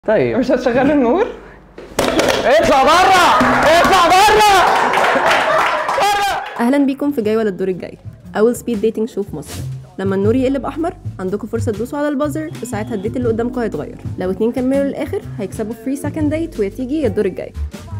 طيب مش هتشغل النور اطلع بره اطلع بره اهلا بيكم في جاي ولا الدور الجاي اول سبيد ديتنج شو في مصر لما النور يقلب احمر عندكم فرصه تدوسوا على البازر وساعتها الديت اللي قدامكم هيتغير لو اتنين كملوا للاخر هيكسبوا فري سكند ديت ويا تيجي يا الدور الجاي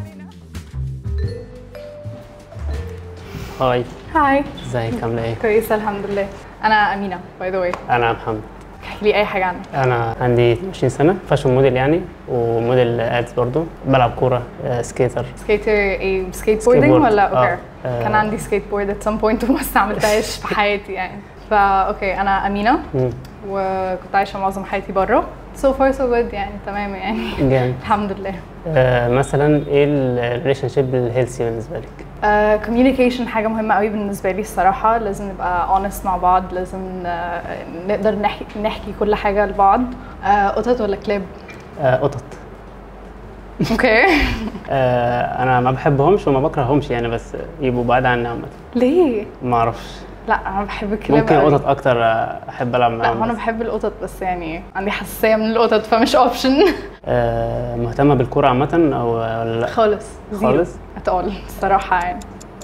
هاي هاي ازيك عامله ايه كويسه الحمد لله انا امينه باي ذا واي انا محمد احكي لي اي حاجه عنك انا عندي 22 سنه فاشن موديل يعني وموديل ادز برضو بلعب كوره آه، سكيتر سكيتر ايه سكيت بوردنج بورد. ولا آه. اوكي آه. كان عندي سكيت بورد ات سم بوينت وما استعملتهاش في حياتي يعني فا اوكي انا امينه مم. وكنت عايشه معظم حياتي بره سو فار سو جود يعني تمام يعني جامد الحمد لله آه، مثلا ايه الريليشن شيب الهيلثي بالنسبه لك كوميونيكيشن حاجه مهمه قوي بالنسبه لي الصراحه لازم نبقى اونست مع بعض لازم آه، نقدر نحكي نحكي كل حاجه لبعض آه، قطط ولا كلاب آه، قطط اوكي آه، انا ما بحبهمش وما بكرههمش يعني بس يبقوا بعاد عني عامه ليه ما اعرفش لا انا بحب الكلاب ممكن قوي. قطط اكتر آه، احب العب لا معاهم هو انا بس. بحب القطط بس يعني عندي حساسيه من القطط فمش اوبشن آه، مهتمه بالكوره عامه او ولا لا خالص زيرو خالص؟ اتقول الصراحه يعني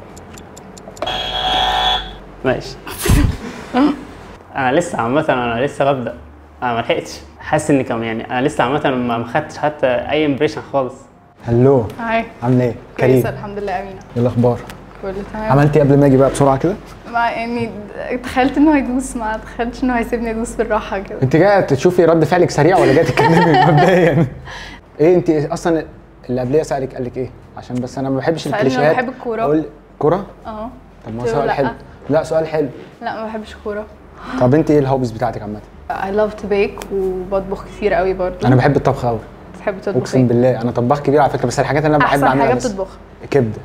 ماشي انا لسه عامه انا لسه ببدا انا ما لحقتش حاسس اني كم يعني انا لسه عامه ما ما خدتش حتى اي امبريشن خالص هلو هاي عامل ايه؟ كريم كويسه الحمد لله امينه ايه الاخبار؟ كله تمام عملت ايه قبل ما اجي بقى بسرعه كده؟ ما يعني تخيلت انه هيدوس ما تخيلتش انه هيسيبني ادوس بالراحه كده انت جايه تشوفي رد فعلك سريع ولا جايه تتكلمي مبدئيا؟ ايه انت اصلا اللي قبليه سالك قال لك ايه؟ عشان بس انا ما بحبش سألني لو الكليشيهات بحب الكورة. اقول كوره؟ اه طب ما هو قلت له سؤال لأ. حلو لا سؤال حلو لا ما بحبش كوره طب انت ايه الهوبيز بتاعتك عامه؟ I love to bake وبطبخ كتير قوي برضه انا بحب الطبخ قوي بتحب تطبخ اقسم ايه؟ بالله انا طباخ كبير على فكره بس الحاجات اللي انا بحب احسن اعملها حاجه بس بتطبخ كبده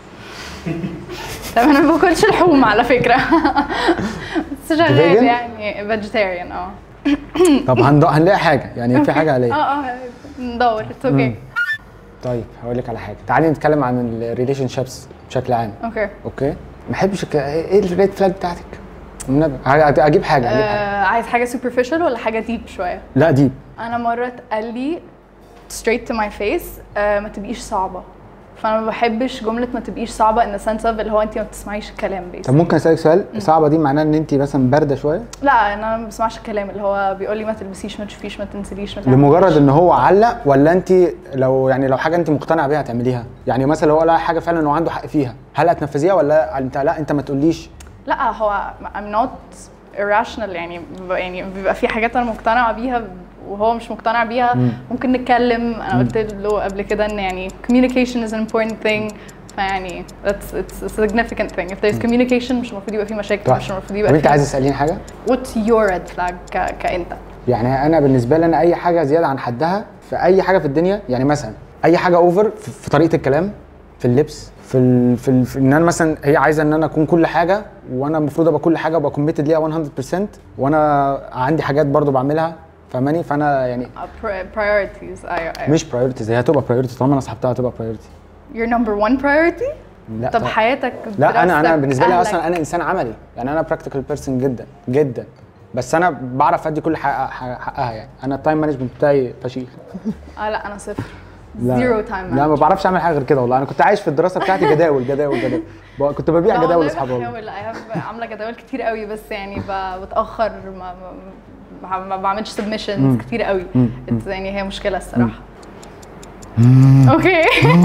طب انا ما باكلش لحوم على فكره بس شغال vegan؟ يعني فيجيتيريان اه طب هند- هنلاقي حاجه يعني في حاجه اه عليا اه ندور اتس اوكي طيب هقول لك على حاجه تعالي نتكلم عن الريليشن شيبس بشكل عام اوكي اوكي ما بحبش الك- ايه الريد فلاج بتاعتك النبي ه- اجيب حاجه اجيب حاجه آه عايز حاجه سوبرفيشال ولا حاجه ديب شويه لا ديب انا مره اتقال لي straight to my face آه ما تبقيش صعبه فانا ما بحبش جمله ما تبقيش صعبه in the sense of اللي هو انت ما بتسمعيش الكلام بس طب ممكن اسالك سؤال صعبه دي معناها ان انت مثلا بارده شويه لا انا ما بسمعش الكلام اللي هو بيقول لي ما تلبسيش ما تشوفيش ما تنزليش ما تعمليش. لمجرد ان هو علق ولا انت لو يعني لو حاجه انت مقتنعه بيها هتعمليها يعني مثلا لو قال حاجه فعلا انه عنده حق فيها هل هتنفذيها ولا انت لا انت ما تقوليش لا هو I'm not irrational يعني ب- يعني بيبقى في حاجات انا مقتنعه بيها وهو مش مقتنع بيها ممكن نتكلم انا قلت له قبل كده ان يعني communication is an important thing فيعني that's it's a significant thing if there's communication مش المفروض يبقى في مشاكل مش المفروض طب يبقى انت في عايز تساليني حاجه what's your red flag ك... كانت يعني انا بالنسبه لي انا اي حاجه زياده عن حدها في اي حاجه في الدنيا يعني مثلا اي حاجه اوفر في, في طريقه الكلام في اللبس في ال في, ال في ان انا مثلا هي عايزه ان انا اكون كل حاجه وانا المفروض ابقى كل حاجه وابقى كوميتد ليها 100% وانا عندي حاجات برضو بعملها فاهماني فانا يعني uh, pri- priorities ايوه ايوه مش برايورتيز هي هتبقى برايورتي طالما انا صاحبتها هتبقى برايورتي your number one priority لا طب طبعاً. حياتك لا انا انا دراستك، بالنسبه لي أهلك. اصلا انا انسان عملي يعني انا براكتيكال بيرسون جدا جدا بس انا بعرف ادي كل حق حق- حقها يعني انا التايم مانجمنت بتاعي فشيخ اه لا انا صفر لا. زيرو تايم لا ما بعرفش اعمل حاجه غير كده والله انا كنت عايش في الدراسه بتاعتي جداول جداول جداول ب- كنت ببيع جداول لاصحابي والله بحاول I have عامله جداول كتير قوي بس يعني ب- بتاخر ما ما, ما بعملش سبمشنز كتير قوي It's يعني هي مشكله الصراحه اوكي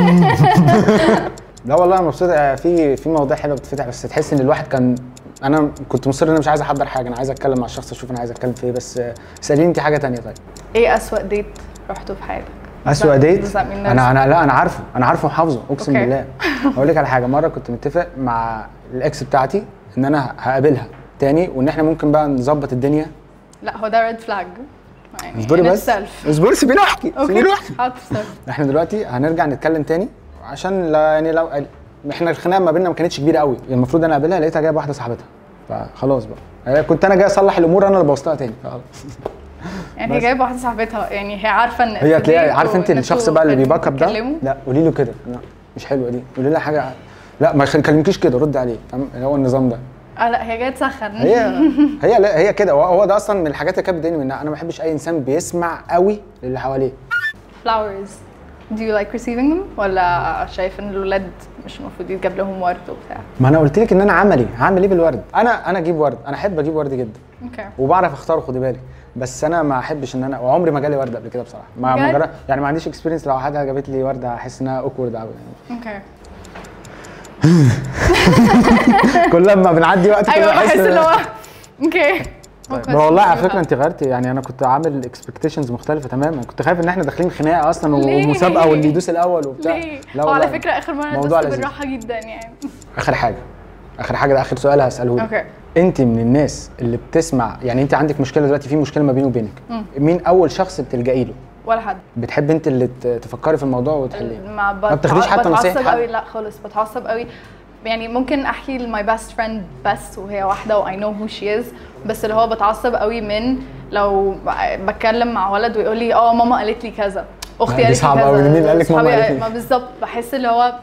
لا والله انا مبسوط آه، في في مواضيع حلوه بتتفتح بس تحس ان الواحد كان انا كنت مصر ان انا مش عايز احضر حاجه انا عايز اتكلم مع الشخص اشوف انا عايز اتكلم في ايه بس آه، اساليني انت حاجه تانية طيب ايه اسوأ ديت رحته في حياتك اسوأ Does that- ديت does that mean انا there's- انا لا انا عارفه انا عارفه وحافظه اقسم أوكي. بالله اقول لك على حاجه مره كنت متفق مع الاكس بتاعتي ان انا هقابلها تاني وان احنا ممكن بقى نظبط الدنيا لا هو ده ريد فلاج يعني اصبري in بس itself. اصبري سيبيني احكي سيبيني اوكي احكي حاضر صار. احنا دلوقتي هنرجع نتكلم تاني عشان لا يعني لو احنا الخناقه ما بيننا ما كانتش كبيره قوي المفروض انا اقابلها لقيتها جايبه واحده صاحبتها فخلاص بقى هي كنت انا جاي اصلح الامور انا اللي بوظتها تاني فخلاص يعني هي بس. جايبه واحده صاحبتها يعني هي عارفه ان هي هتلاقيها انتوا- عارف انت إن الشخص انتوا بقى اللي بتتكلموا- بيباك اب ده بتتكلموا. لا قولي له كده لا مش حلوه دي قولي لها حاجه لا ما يكلمكيش كده رد عليه فاهم هو النظام ده اه لا هي جايه تسخن هي هي لا هي كده هو- هو ده اصلا من الحاجات اللي كانت بتضايقني منها انا ما بحبش اي انسان بيسمع قوي للي حواليه flowers do you like receiving them ولا شايف ان الولاد مش المفروض يتجاب لهم ورد وبتاع ما انا قلت لك ان انا عملي هعمل ايه بالورد انا انا اجيب ورد انا احب اجيب ورد جدا اوكي وبعرف اختاره خدي بالك بس انا ما احبش ان انا وعمري ما جالي ورد قبل كده بصراحه ما ما بجد؟ جرى- يعني ما عنديش اكسبيرينس لو حد جابت لي ورده هحس انها اوكورد قوي يعني اوكي كل لما بنعدي وقت كده ايوه بحس بحس إن- اللي هو اوكي ما والله على فكره انت غيرتي يعني انا كنت عامل اكسبكتيشنز مختلفه تماما كنت خايف ان احنا داخلين خناقه اصلا ليه؟ ومسابقه واللي يدوس الاول وبتاع ليه؟ لا هو على والله. فكره اخر مره موضوع دوست لذيذ. بالراحه جدا يعني اخر حاجه اخر حاجه ده اخر سؤال هساله لك اوكي انت من الناس اللي بتسمع يعني انت عندك مشكله دلوقتي في مشكله ما بيني وبينك مين اول شخص بتلجئي له ولا حد بتحب انت اللي ت- تفكري في الموضوع وتحليه ما, ما بتاخديش حتى نصيحة بتعصب حد؟ قوي لا خالص بتعصب قوي يعني ممكن احكي لماي بيست فريند بس وهي واحده و I know who she is بس اللي هو بتعصب قوي من لو ب- بتكلم مع ولد ويقول لي اه ماما قالت لي كذا اختي دي قالت لي صعبة كذا أوي، مين اللي قال لك ماما صحابي- قالت لي؟ ما بالظبط بحس اللي هو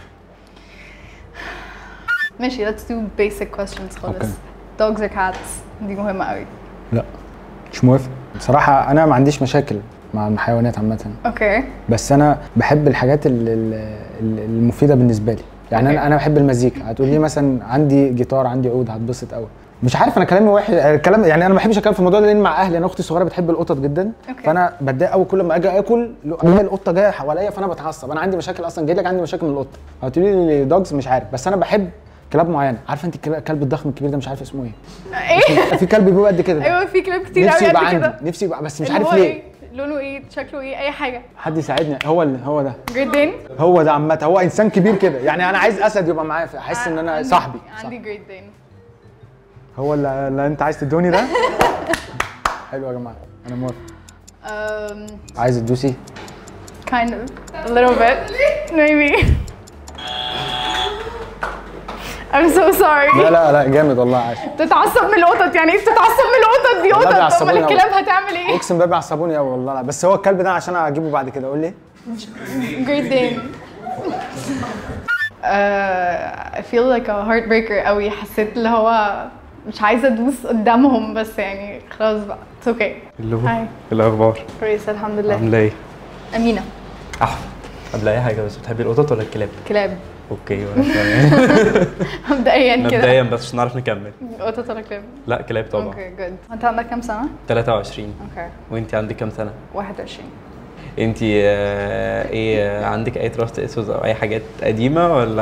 ماشي let's do basic questions خالص أوكي. dogs or cats دي مهمه قوي لا مش موافق بصراحه انا ما عنديش مشاكل مع الحيوانات عامه اوكي بس انا بحب الحاجات ال- ال- ال- المفيده بالنسبه لي يعني أوكي. انا انا بحب المزيكا هتقول لي مثلا عندي جيتار عندي عود هتبسط قوي مش عارف انا كلامي وحش الكلام يعني انا ما بحبش اتكلم في الموضوع ده لان مع اهلي انا اختي الصغيره بتحب القطط جدا أوكي. فانا بتضايق قوي كل ما اجي اكل الاقي القطه جايه حواليا فانا بتعصب انا عندي مشاكل اصلا جاي لك عندي مشاكل من القطه هتقولي لي دوجز مش عارف بس انا بحب كلاب معينه عارفه انت الكلا- الكلب الضخم الكبير ده مش عارف اسمه ايه ايه في كلب بيبقى قد كده ايوه في كلاب كتير نفسي قوي يبقى قد عندي كده نفسي يبقى بس مش اللي عارف هو ليه إيه؟ لونه ايه شكله ايه اي حاجه حد يساعدني هو ال- هو ده جريت دين هو ده عامة هو انسان كبير كده يعني انا عايز اسد يبقى معايا احس ان انا عندي- صاحبي عندي صح. جريت دين هو اللي, اللي انت عايز تدوني ده حلو يا جماعه انا موافق um, عايز تدوسي kind of a little bit maybe I'm so sorry لا لا لا جامد والله عاش بتتعصب من القطط يعني ايه بتتعصب من القطط دي والله قطط بيعصبوني امال أوي. الكلاب هتعمل ايه اقسم بالله بيعصبوني قوي والله لا بس هو الكلب ده عشان اجيبه بعد كده قول لي جريت دين uh, I feel like a heartbreaker قوي حسيت اللي هو مش عايزه ادوس قدامهم بس يعني خلاص بقى it's okay اللي هو هاي الاخبار كويس الحمد لله عامله ايه امينه احمد قبل اي حاجه بس بتحبي القطط ولا الكلاب كلاب اوكي وانا كمان مبدئيا كده مبدئيا بس عشان نعرف نكمل قطط ولا كلاب لا كلاب طبعا اوكي جود انت عندك كام سنه 23 اوكي وانت عندك كام سنه 21 انت آه، ايه عندك اي تراست اسوس او اي حاجات قديمه ولا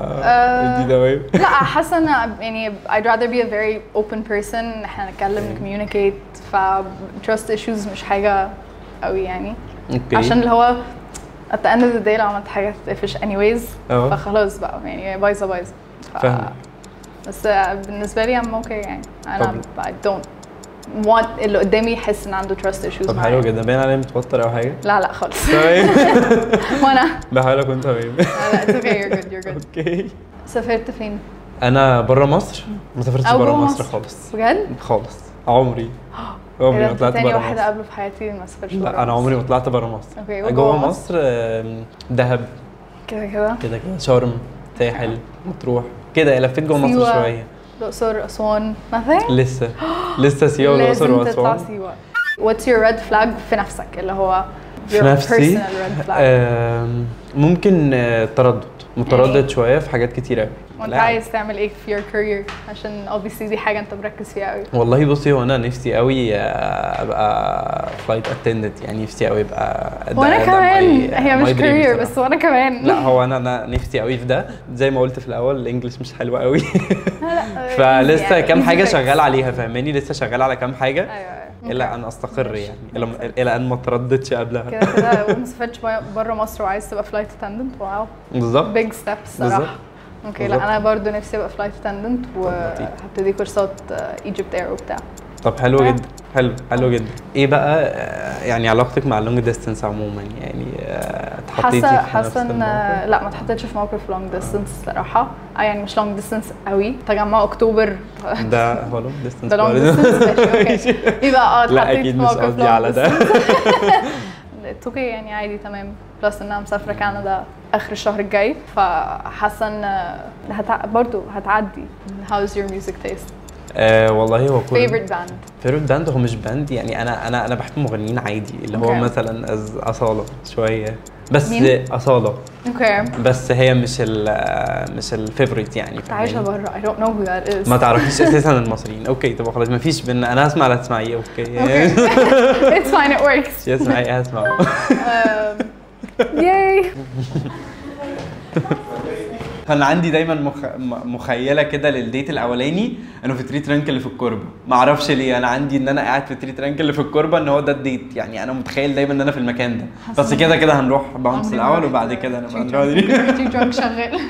آه، جديده قوي لا حاسه ان يعني I'd rather be a very open person إن احنا نتكلم communicate ف trust issues مش حاجه قوي يعني اوكي عشان اللي هو at the end of the day لو عملت حاجه تقفش anyways اه. فخلاص بقى يعني بايظه بايظه ف- فاهمك. بس بالنسبه لي I'm okay يعني انا طب- I don't want اللي قدامي يحس ان عنده trust issues طب معايا. حلو جدا باين عليا متوتر او حاجه لا لا خالص تمام وانا بحاول اكون تمام لا لا it's okay you're good you're good اوكي سافرت فين؟ انا بره مصر ما سافرتش أو بره جوه مصر مصر. خالص بجد؟ خالص عمري إيه عمري ده ما انت طلعت تاني بره واحدة مصر قابله في حياتي ما سافرش برا لا انا مصر. عمري ما طلعت بره مصر اوكي وجوه جوه مصر؟ مصر آم، دهب كده كده كده كده شرم ساحل مطروح كده لفيت جوه مصر سيوة. شويه الأقصر أسوان nothing؟ لسه لسه سيوه والاقصر لازم تطلع واسوان سيوة What's your red flag في نفسك اللي هو في your نفسي personal red flag آم، ممكن آه، تردد متردد يعني؟ شويه في حاجات كتير قوي وانت لا. عايز تعمل ايه في your career عشان obviously دي حاجة انت مركز فيها قوي والله بصي هو انا نفسي قوي آه، ابقى فلايت اتندنت يعني نفسي قوي ابقى ده- وانا ده كمان my- هي my مش dream career بصراحة. بس وانا كمان لا هو انا انا نفسي قوي في ده زي ما قلت في الاول الانجليش مش حلو قوي لا فلسه يعني كام easy حاجه fix. شغال عليها فاهماني لسه شغال على كام حاجه ايوه ايوه الى أوكي. ان استقر ماشي. يعني الى الى ان ما ترددش قبلها كده كده وما سافرتش بره مصر وعايز تبقى فلايت اتندنت واو بالظبط بيج ستيبس بالظبط. صراحة اوكي لا بالظبط. انا برضو نفسي ابقى فلايت اتندنت لطيف. وهبتدي كورسات ايجيبت اير وبتاع طب حلو آه. جدا حلو حلو جدا ايه بقى آه، يعني علاقتك مع اللونج ديستنس عموما يعني آه، اتحطيتي حاسه في نفس حاسه ان الموقف؟ لا ما اتحطيتش في موقف لونج ديستنس صراحه آه يعني مش لونج ديستنس قوي تجمع اكتوبر ده هو لونج ديستنس ده لونج ديستنس ماشي اوكي يبقى اه لا اتحطيت اكيد في مش موقف قصدي long على ده It's okay يعني عادي تمام بلس ان انا مسافره كندا اخر الشهر الجاي فحاسه ان هتع... برضه هتعدي how's your music taste آه والله هو كل favorite band فيفورت باند هو مش باند يعني انا انا انا بحب مغنيين عادي اللي هو أوكي. مثلا أز- اصاله شويه بس مين؟ اصاله اوكي بس هي مش ال مش الفيفوريت يعني كنت عايشه فاهماني؟ بره I don't know who that is ما تعرفيش اساسا المصريين اوكي طب خلاص ما فيش بينا انا هسمع لا تسمعيه اوكي it's fine it works تسمعي هسمع um, yay كان عندي دايما مخ... م- مخيله كده للديت الاولاني انه في تري ترانك اللي في الكوربه ما اعرفش ليه انا عندي ان انا قاعد في تري ترانك اللي في الكوربه ان هو ده الديت يعني انا متخيل دايما ان انا في المكان ده بس كده كده هنروح باونس عمري ما الاول رحت وبعد كده نبقى Tree نروح Trunk. Tree Trunk شغال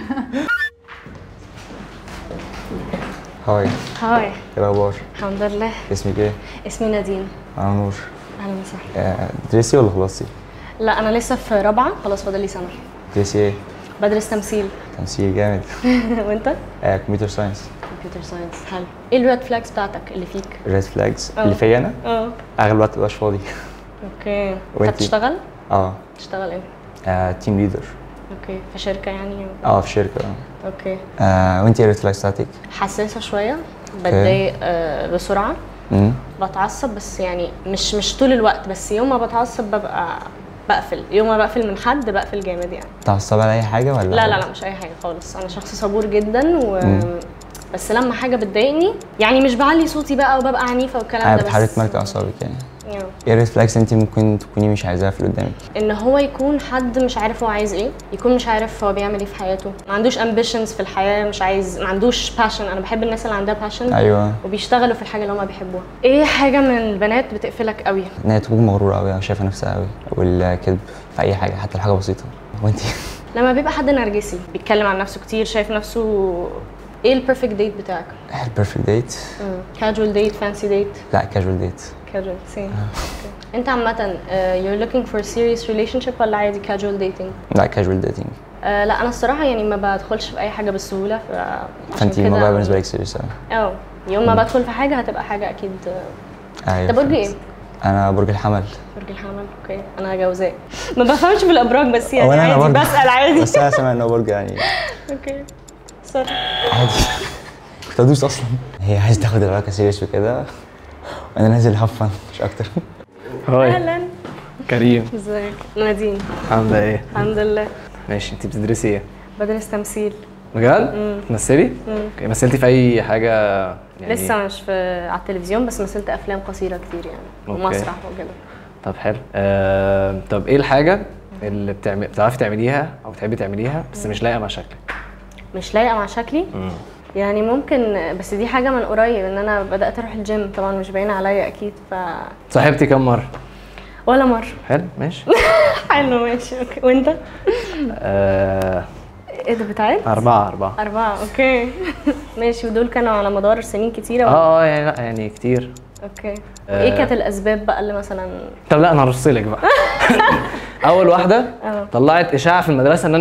هاي ايه هاي الاخبار الحمد لله اسمك ايه اسمي نادين انا نور اهلا وسهلا آه، تدرسي ولا خلصتي لا انا لسه في رابعه خلاص فاضل لي سنه تدرسي ايه بدرس تمثيل تمثيل جامد وانت كمبيوتر ساينس كمبيوتر ساينس حلو ايه الريد فلاجز بتاعتك اللي فيك ريد فلاجز آه. اللي فيا انا اه اغلب الوقت مبقاش فاضي اوكي انت وانتي؟ بتشتغل اه بتشتغل ايه تيم ليدر اوكي في شركه يعني اه في شركه اه اوكي آه، وانتي ايه الريد فلاجز بتاعتك؟ حساسه شويه بتضايق آه بسرعه امم بتعصب بس يعني مش مش طول الوقت بس يوم ما بتعصب ببقى بقفل يوم ما بقفل من حد بقفل جامد يعني متعصبة على اي حاجه ولا لا لا لا مش اي حاجه خالص انا شخص صبور جدا و بس لما حاجه بتضايقني يعني مش بعلي صوتي بقى وببقى عنيفه والكلام انا ده بتحاولي بس تملكي اعصابك يعني يعني ايه الريد فلاجز انت ممكن تكوني مش عايزاها في اللي قدامك ان هو يكون حد مش عارف هو عايز ايه يكون مش عارف هو بيعمل ايه في حياته ما عندوش امبيشنز في الحياه مش عايز ما عندوش باشن انا بحب الناس اللي عندها باشن ايوه وبيشتغلوا في الحاجه اللي هم بيحبوها ايه حاجه من البنات بتقفلك قوي ان هي تكون مغروره قوي او شايفه نفسها قوي والكذب في اي حاجه حتى لو حاجه بسيطه وانتي لما بيبقى حد نرجسي بيتكلم عن نفسه كتير شايف نفسه ايه البيرفكت ديت بتاعك البيرفكت ديت كاجوال ديت فانسي ديت لا كاجوال ديت كاجوال سيم انت عامة uh, you're looking for serious relationship ولا عادي casual dating؟ لا كاجوال ديتنج uh, لا انا الصراحة يعني ما بدخلش في اي حاجة بسهولة ف فانتي الموضوع بالنسبه لك سيريس قوي اه يوم ما بدخل في حاجة هتبقى حاجة اكيد uh, ايوه ده برج فهمت. ايه؟ انا برج الحمل برج الحمل اوكي انا جوزاء ما بفهمش في الابراج بس يعني هو أنا عادي برضه. بسأل عادي بس انا سامع انه برج يعني اوكي سوري عادي كنت ادوس اصلا هي عايزه تاخد العلاقه سيريس وكده وانا نازل هفن مش اكتر هاي اهلا كريم ازيك نادين عاملة ايه؟ الحمد لله ماشي انت بتدرسي ايه؟ بدرس تمثيل بجد؟ تمثلي؟ اوكي مثلتي في اي حاجة يعني لسه مش في على التلفزيون بس مثلت افلام قصيره كتير يعني أوكي. ومسرح وكده طب حلو آه، طب ايه الحاجة اللي بتعمل بتعرفي تعمليها او بتحبي تعمليها بس مش لايقة مع شكلك؟ مش لايقه مع شكلي يعني ممكن بس دي حاجه من قريب ان انا بدات اروح الجيم طبعا مش باينه عليا اكيد ف صاحبتي كم مرة؟ ولا مره حلو ماشي حلو ماشي اوكي وانت آه، ايه ده بتاعت أربعة أربعة اربعه اوكي ماشي ودول كانوا على مدار سنين كتيره ولا- اه اه يعني لا يعني كتير اوكي آه. ايه كانت الاسباب بقى اللي مثلا طب لا انا هرص لك بقى اول واحده اه. طلعت اشاعه في المدرسه ان انا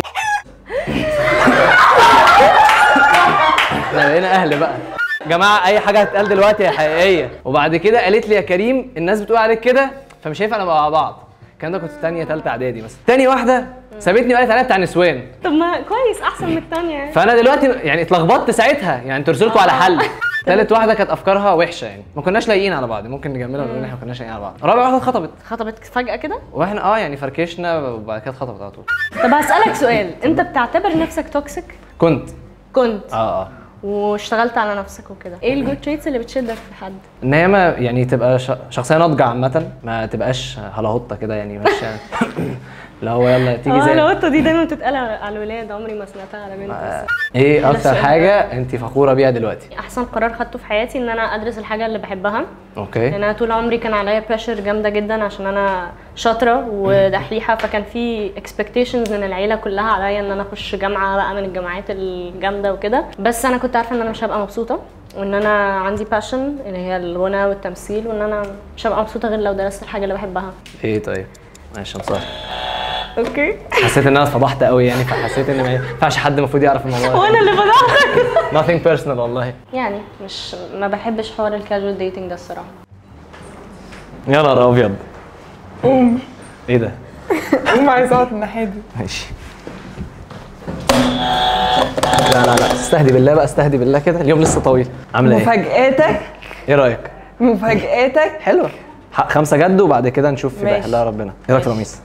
احنا بقينا اهل بقى يا جماعه اي حاجه هتتقال دلوقتي هي حقيقيه وبعد كده قالت لي يا كريم الناس بتقول عليك كده فمش هينفع نبقى مع بعض الكلام ده كنت في ثانيه ثالثه اعدادي مثلا تاني واحده سابتني وقالت عليا بتاع نسوان طب ما كويس احسن من الثانيه فانا دلوقتي يعني اتلخبطت ساعتها يعني ترسلكوا على حل تالت واحده كانت افكارها وحشه يعني ما كناش لايقين على بعض ممكن نجملها ونقول إن احنا ما كناش لايقين على بعض رابع واحده اتخطبت خطبت فجاه كده واحنا اه يعني فركشنا وبعد كده اتخطبت على طول طب هسالك سؤال انت بتعتبر نفسك توكسيك كنت كنت اه اه واشتغلت على نفسك وكده ايه الجود تريتس اللي بتشدك في حد ان هي ما يعني تبقى ش- شخصيه ناضجه عامه ما تبقاش هلاهوطه كده يعني مش اللي هو يلا تيجي اه زي القطه دي دايما بتتقال على على الولاد عمري ما سمعتها على بنت بس ايه ده اكتر السؤال حاجه انت فخوره بيها دلوقتي احسن قرار خدته في حياتي ان انا ادرس الحاجه اللي بحبها اوكي لان انا طول عمري كان عليا بريشر جامده جدا عشان انا شاطره ودحيحه فكان في اكسبكتيشنز من العيله كلها عليا ان انا اخش جامعه بقى من الجامعات الجامده وكده بس انا كنت عارفه ان انا مش هبقى مبسوطه وان انا عندي باشن اللي هي الغنى والتمثيل وان انا مش هبقى مبسوطه غير لو درست الحاجه اللي بحبها ايه طيب ماشي انصار اوكي حسيت ان انا اتفضحت قوي يعني فحسيت ان ما ينفعش حد المفروض يعرف الموضوع ده. وانا اللي فضحتك nothing personal والله يعني مش ما بحبش حوار الكاجوال ديتنج ده الصراحه يا نهار ابيض قوم ايه ده قوم عايز اقعد الناحيه دي ماشي لا لا لا استهدي بالله بقى استهدي بالله كده اليوم لسه طويل عامله ايه؟ مفاجآتك ايه رايك؟ مفاجآتك حلوه ح- خمسه جد وبعد كده نشوف يبقى ماشي. يحلها ربنا ايه رايك يا رميس؟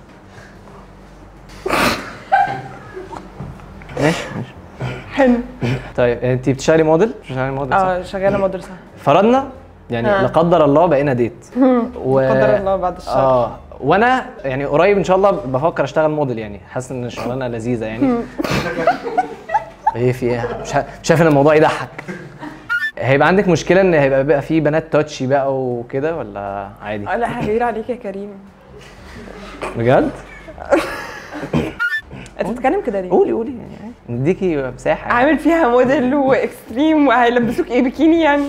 ماشي ماشي حلو طيب انت بتشتغلي موديل؟ بتشتغلي موديل صح؟ اه شغاله مدرسه فرضنا يعني آه. لا قدر الله بقينا ديت و... قدر الله بعد الشر اه وانا يعني قريب ان شاء الله بفكر اشتغل موديل يعني حاسس ان الشغلانه لذيذه يعني ايه في ايه مش ه- مش شايف ان الموضوع يضحك هيبقى عندك مشكله ان هيبقى بقى في بنات تاتشي بقى وكده ولا عادي اه لا هغير عليك يا كريم بجد انت بتتكلم كده ليه؟ قولي قولي يعني نديكي مساحه يعني. عامل فيها موديل واكستريم وهيلبسوك ايه بيكيني يعني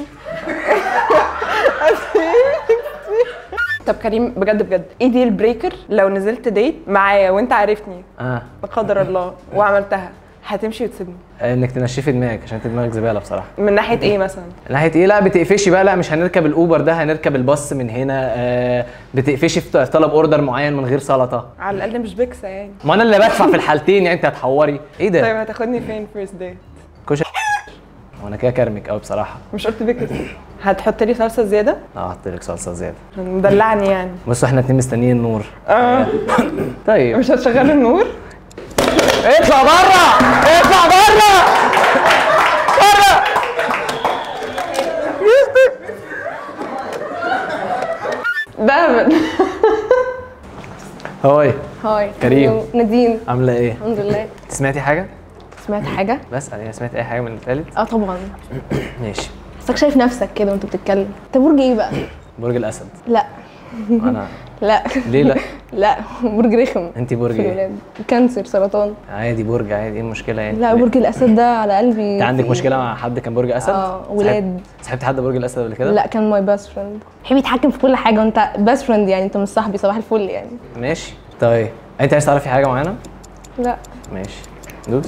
طب كريم بجد بجد ايه ديل بريكر لو نزلت ديت معايا وانت عارفني اه لا قدر الله وعملتها هتمشي وتسيبني انك تنشفي دماغك عشان انت دماغك زباله بصراحه من ناحيه ايه مثلا ناحيه ايه لا بتقفشي بقى لا مش هنركب الاوبر ده هنركب الباص من هنا آه بتقفشي في طلب اوردر معين من غير سلطه على الاقل مش بيكسا يعني ما انا اللي بدفع في الحالتين يعني انت هتحوري ايه طيب ده هتاخدني فين فيرست ديت كشري وانا كده كرمك قوي بصراحه مش قلت بيكسا هتحط لي صلصه زياده اه هحط لك صلصه زياده مدلعني يعني بصوا احنا اتنين مستنيين النور اه طيب مش هتشغل النور اطلع بره اطلع بره ده هاي هاي كريم. نادين عامله ايه الحمد لله سمعتي حاجه سمعت حاجه بس يعني سمعت اي حاجه من اللي اتقالت اه طبعا ماشي حاسك شايف نفسك كده وانت بتتكلم انت برج ايه بقى برج الاسد لا انا لا ليه لا لا برج رخم انت برج في ايه الولاد كانسر سرطان عادي برج عادي ايه المشكله يعني لا برج الاسد ده على قلبي انت عندك مشكله مع حد كان برج اسد اه ولاد صاحبتي حد برج الاسد قبل كده لا كان ماي باست فريند بيحب يتحكم في كل حاجه وانت باست فريند يعني انت مش صاحبي صباح الفل يعني ماشي طيب انت عايز تعرفي حاجه معينه لا ماشي دوس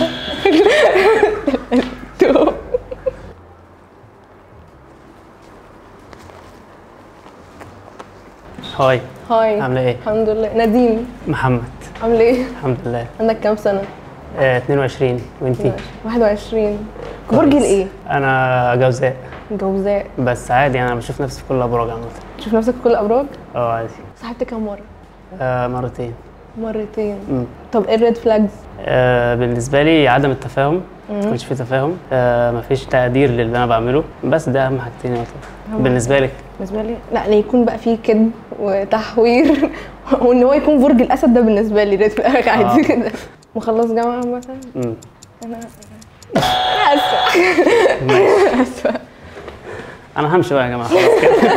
هاي هاي عامله ايه الحمد لله نادين محمد عامل ايه الحمد لله عندك كام سنه آه 22 وانتي 21 برج الايه انا جوزاء جوزاء بس عادي انا بشوف نفسي في كل الابراج عامه تشوف نفسك في كل الابراج اه عادي صاحبت كام مره آه مرتين مرتين مم. طب ايه الريد فلاجز آه بالنسبه لي عدم التفاهم ما يكونش في تفاهم آه مفيش تقدير للي انا بعمله بس ده اهم حاجتين يعتبر بالنسبه لك بالنسبه لي لا ان يكون بقى فيه كذب وتحوير وان هو يكون برج الاسد ده بالنسبه لي ريد فلاج عادي كده مخلص جامعه عامه مم. انا اسفه اسفه انا همشي بقى يا جماعه خلاص كده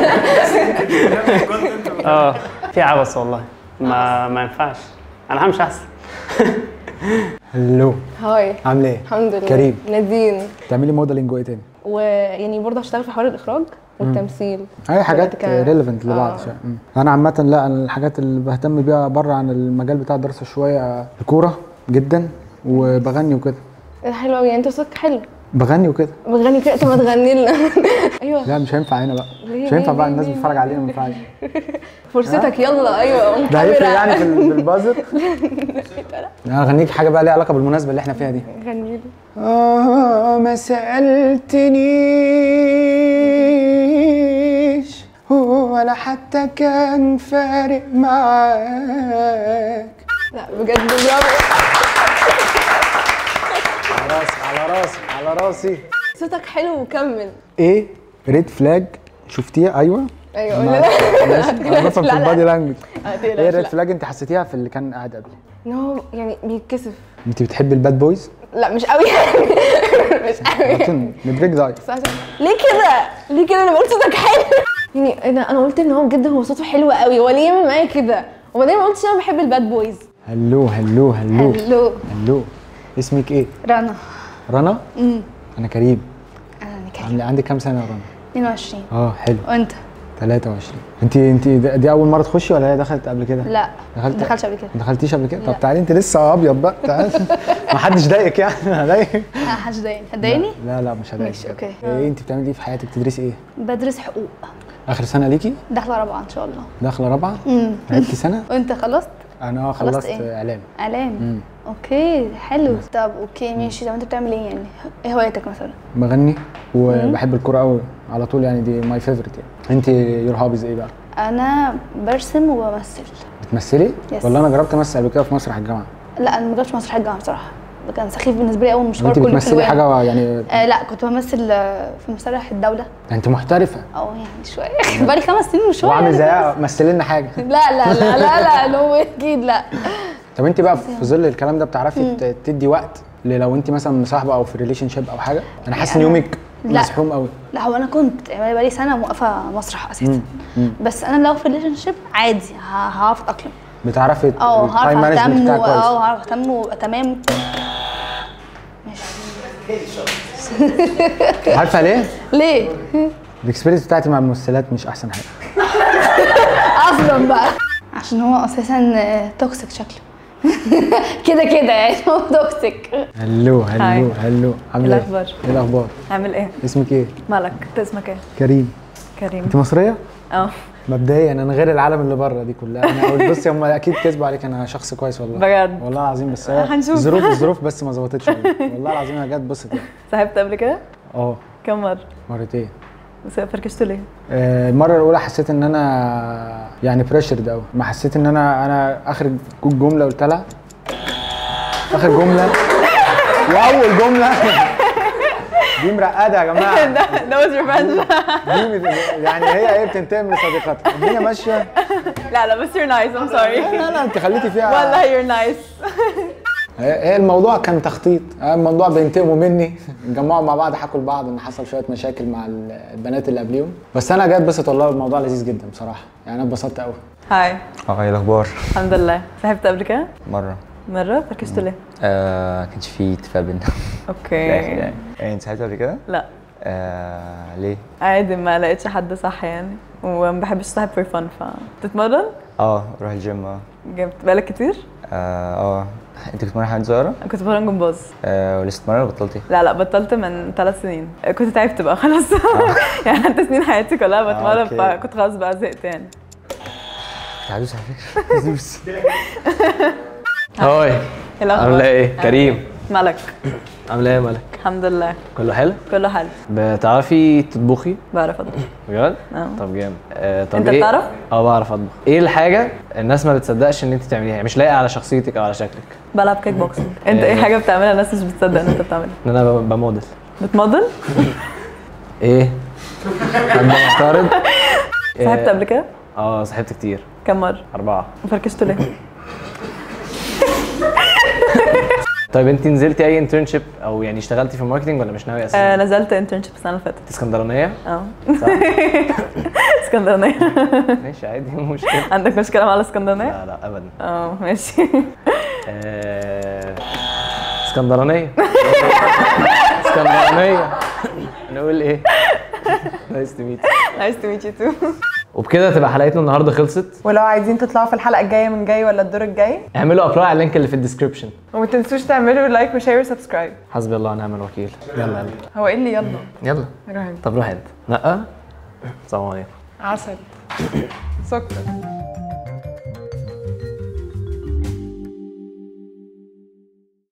اه في عبث والله ما ما ينفعش انا همشي احسن هلو هاي عامله ايه؟ الحمد لله كريم. نادين بتعملي موديلنج وايه تاني؟ ويعني برضه هشتغل في حوار الاخراج والتمثيل اي حاجات ك- ريليفنت لبعض آه. شويه مم. انا عامه لا أنا الحاجات اللي بهتم بيها بره عن المجال بتاع الدراسه شويه الكوره جدا وبغني وكده ده حلو قوي يعني انت صوتك حلو بغني وكده بتغني كده طب ما تغني لنا ايوه لا مش هينفع هنا بقى ليه- مش هينفع ليه- بقى ليه- الناس ليه- بتتفرج علينا ما ينفعش فرصتك يلا ايوه ده هيفرق يعني في ال- في البازر انا اغنيك حاجه بقى ليها علاقه بالمناسبه اللي احنا فيها دي غني لي آه ما سألتنيش ولا حتى كان فارق معاك لا بجد برافو على راسي على راسي على راسي صوتك حلو وكمل ايه ريد فلاج شفتيها ايوه ايوه قول لا ماشي انا بفهم في لا، لا. البادي لانجوج ما ايه تقلقش ريد لا فلاج انت حسيتيها في اللي كان قاعد قبلي ان هو يعني بيتكسف انت بتحبي الباد بويز لا مش قوي يعني مش قوي لكن ندريك داي بس عشان- ليه كده؟ ليه كده انا بقول صوتك حلو؟ يعني انا انا قلت ان هو بجد هو صوته حلو قوي هو ليه يعمل معايا كده؟ وبعدين ما قلتش انا بحب الباد بويز هلو هلو هلو هلو هلو اسمك ايه رنا رنا انا كريم انا نكاح عندي عندك كام سنه يا رنا 22 اه حلو وانت 23 انت انت دي اول مره تخشي ولا هي دخلت قبل كده لا دخلت ما دخلتش قبل كده ما دخلتيش قبل كده لا. طب تعالي انت لسه ابيض بقى تعالي ما حدش ضايقك يعني هضايقك لا هتضايقني هتضايقني لا لا مش هضايقك ماشي، أوكي. ايه انت بتعملي ايه في حياتك بتدرسي ايه بدرس حقوق اخر سنه ليكي داخله رابعه ان شاء الله داخله رابعه امم لعبتي سنه وانت خلصت انا اه خلصت خلصت إيه؟ اعلام اعلام اوكي حلو طب اوكي ماشي طب انت بتعمل ايه يعني ايه هوايتك مثلا بغني وبحب الكوره قوي على طول يعني دي ماي فيفورت يعني انت يور هوبيز ايه بقى انا برسم وبمثل بتمثلي Yes. والله انا جربت امثل قبل كده في مسرح الجامعه لا انا ما جربتش مسرح الجامعه بصراحه ده كان سخيف بالنسبه لي اول مشوار انت كله بتمثلي حلوان. حاجه يعني آه لا كنت بمثل آه، في مسرح الدوله انت محترفه او يعني شويه بقالي خمس سنين وشويه وعامل يعني زيها مثلي لنا حاجه لا لا لا لا لا نو اكيد لا طب انت بقى في ظل الكلام ده بتعرفي ت- تدي وقت ل- لو انت مثلا مصاحبه او في ريليشن شيب او حاجه انا حاسس ان أنا- يومك لا. مزحوم قوي لا هو انا كنت يعني بقالي سنه موقفه مسرح اساسا بس انا لو في ريليشن شيب عادي ه- هعرف اتاقلم بتعرفي اه هعرف التايم مانجمنت اهتم بتاعك و- اه كويس هعرف اهتم وابقى تمام عارفه ليه؟ ليه؟ الاكسبيرينس بتاعتي مع الممثلات مش احسن حاجه اصلا بقى عشان هو اساسا توكسيك شكله كده كده يعني هو توكسيك هلو هلو هاي. هلو عامله ايه؟ الأخبار؟ ايه الاخبار؟ عامل ايه؟ اسمك ايه؟ مالك؟ انت اسمك ايه؟ كريم كريم انت مصريه؟ اه مبدئيا انا غير العالم اللي بره دي كلها انا أقول بصي هم اكيد كذبوا عليك انا شخص كويس والله بجد؟ والله العظيم بس هي هنشوف. الظروف الظروف بس ما ظبطتش والله والله العظيم انا جت بصت يعني صاحبت قبل كده؟ اه كم مرة؟ مرتين بس فركشتوا ليه؟ آه، المره الاولى حسيت ان انا يعني بريشرد قوي ما حسيت ان انا انا اخر جمله قلت لها اخر جمله واول جمله دي مرقده يا جماعه ده was revenge دي بت- يعني هي ايه بتنتقم لصديقتها الدنيا ماشيه لا لا بس you're nice I'm sorry لا لا انت خليتي فيها والله you're nice هي هي الموضوع كان تخطيط هي الموضوع بينتقموا مني اتجمعوا مع بعض حكوا لبعض ان حصل شويه مشاكل مع ال- البنات اللي قبليهم بس انا جاي اتبسط والله الموضوع لذيذ جدا بصراحه يعني انا اتبسطت قوي هاي اه ايه الاخبار الحمد لله صاحبت قبل كده؟ مره مرة فركشتوا ليه؟ آه كانش في اتفاق بينا اوكي يعني إيه، انت ساعدت قبل كده؟ لا آه ليه؟ عادي ما لقيتش حد صح يعني وما بحبش صاحب فور فن ف تتمرن؟ اه بروح الجيم اه جبت بالك كتير؟ اه آه. انت كنت بتتمرن حاجات صغيره؟ أنا كنت بتمرن جمباز آه ولسه بتتمرن ولا بطلتي؟ لا لا بطلت من ثلاث سنين كنت تعبت بقى خلاص يعني حتى سنين حياتي كلها بتمرن أوكي. فكنت خلاص بقى زهقت يعني تعالوش على فكره زوس هاي ايه الأخبار؟ عامله ايه كريم مالك عامله ايه يا ملك الحمد لله كله حلو كله حلو بتعرفي تطبخي بعرف اطبخ بجد اه طب جامد آه طب أنت إيه؟ بتعرف؟ اه بعرف اطبخ ايه الحاجه الناس ما بتصدقش ان انت تعمليها يعني مش لايقه على شخصيتك او على شكلك بلعب كيك بوكسنج انت ايه إيه. حاجه بتعملها الناس مش بتصدق ان انت بتعملها ان انا ب- بموديل بتمضل ايه حد معترض صاحبت قبل كده اه صاحبت كتير كم مره اربعه فركشتوا ليه طيب انت نزلتي اي انترنشيب او يعني اشتغلتي في الماركتنج ولا مش ناوي آه اساسا نزلت انترنشيب السنه اللي فاتت اسكندرانيه اه صح اسكندرانيه ماشي عادي مش مشكله عندك مشكله مع الاسكندرانيه لا لا ابدا اه ماشي آه، اسكندرانيه اسكندرانيه نقول ايه نايس تو ميت نايس تو ميت يو تو وبكده تبقى حلقتنا النهارده خلصت ولو عايزين تطلعوا في الحلقه الجايه من جاي ولا الدور الجاي اعملوا ابلاي على اللينك اللي في الديسكربشن وما تنسوش تعملوا لايك وشير وسبسكرايب حسبي الله ونعم الوكيل يلا يلا هو ايه اللي يلا يلا روح طب روح انت لا السلام عليكم عسل سكر